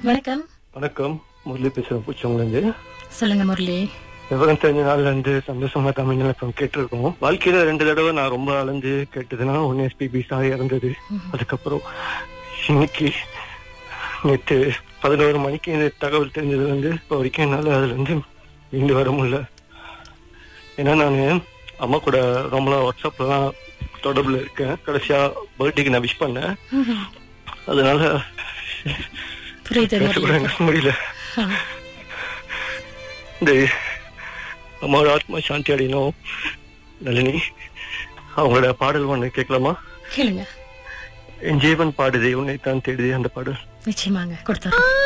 வணக்கம் வணக்கம் முரளி பேசுறேன் பூச்சவங்கலேருந்து சொல்லுங்க முரளி விவரம் தெரிஞ்ச நாள்ல இருந்து சந்தோஷமா தமிழ் நிலப்பம் கேட்டிருக்கோம் வாழ்க்கையில ரெண்டு தடவை நான் ரொம்ப அலைஞ்சு கேட்டதுன்னா ஒன்னு எஸ்பிபி சாய் இறந்தது அதுக்கப்புறம் இன்னைக்கு நேற்று பதினோரு மணிக்கு இந்த தகவல் தெரிஞ்சதுல இருந்து இப்போ வரைக்கும் என்னால அதுல இருந்து மீண்டு வர முடியல ஏன்னா நான் அம்மா கூட ரொம்ப நாள் வாட்ஸ்அப்லாம் தொடர்புல இருக்கேன் கடைசியா பர்த்டேக்கு நான் விஷ் பண்ணேன் ம்ஹும். அதனால புரியுது பேச கூட முரளி எனக்கு முடியல ஆ. இந்த அம்மாவோட ஆத்மா சாந்தி அடையணும் நளினி அவங்களோட பாடல் ஒண்ணு கேட்கலாமா கேளுங்க என் ஜீவன் பாடுதே உன்னை தான் தேடுதே அந்த பாடல் நிச்சயமாங்க கொடுத்துறோம்